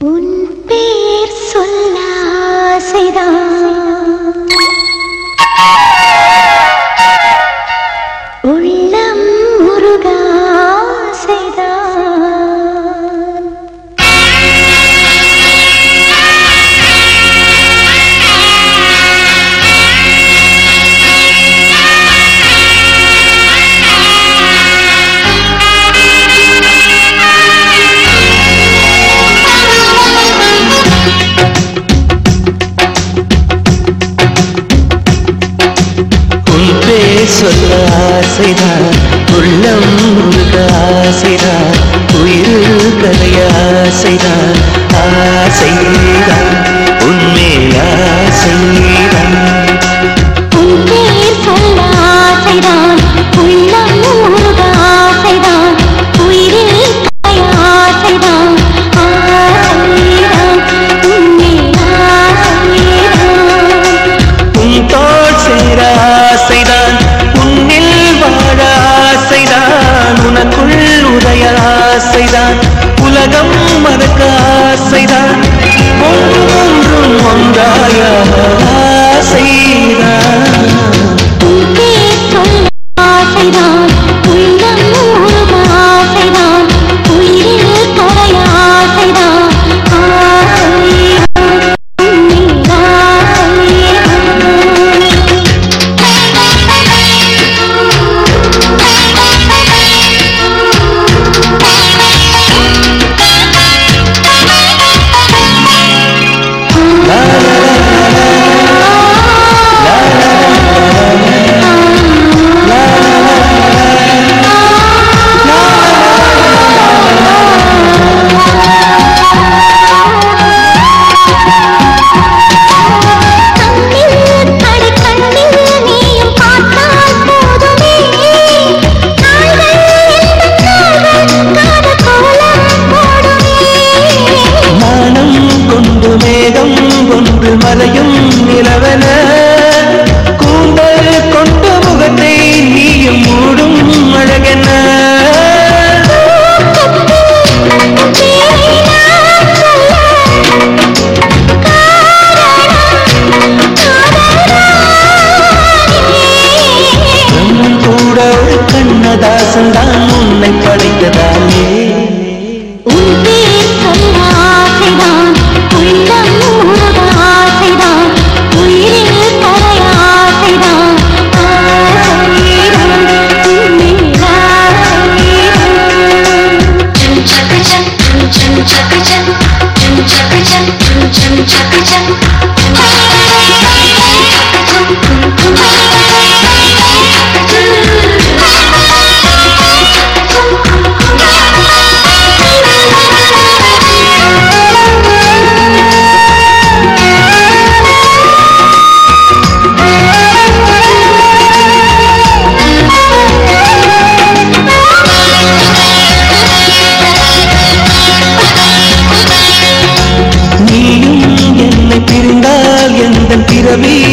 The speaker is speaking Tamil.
உன் பேர் சொல்ல ஆசைதான் உள்ளம் முருக ஆசைதான் உன் பேர் சொல்ல ஆசைதான் உள்ளம் முழுக ஆசைதான் உயிர் கலைய ஆசைதான் ஆசைதான் உன்மேல் ஆசைதான் உன் பேர் சொல்ல ஆசைதான் உள்ளம் முருக ஆசைதான் உயிரில் கலைய ஆசைதான் ஆசைதான் உன்மேல் ஆசைதான் உன் தோள் சேர ஆசைதான் உன்னில் வாழ ஆசைதான் உனக்குள் உதய ஆசைதான் உலகம் மறக்க ஆசைதான் ஒன்றும் ஒன்றும் ஒன்றாய ஆசைதான் உன் பேர் சொல்ல ஆசைதான் உள்ளம் முருக ஆசைதான் உயிரில் கலைய ஆசைதான் ஆசைதான் உன்மேல் கண்ணில் அடி கண்ணில் நீயும் பார்த்தால் போதுமே நாள்கள் எந்த நாள்கள் காத கோலம் போடுமே மானம் கொண்டு மேகம் கொண்டு மலையும் நிலவன கூந்தல் கொண்ட முகத்தை நீயும் மூடும் அழகென பிரம்மன் கூட ஒரு கண்ணதாசன் தான் உன்னை படைத்ததாலே உன் பேர் சொல்ல ஆசைதான் உள்ளம் முருக ஆசைதான் உயிரில் கரைய ஆசைதான் ஆசைதான் உன்மேல் ஆசைதான் நீயும் என்னை பிரிந்தால் எந்த பிறவி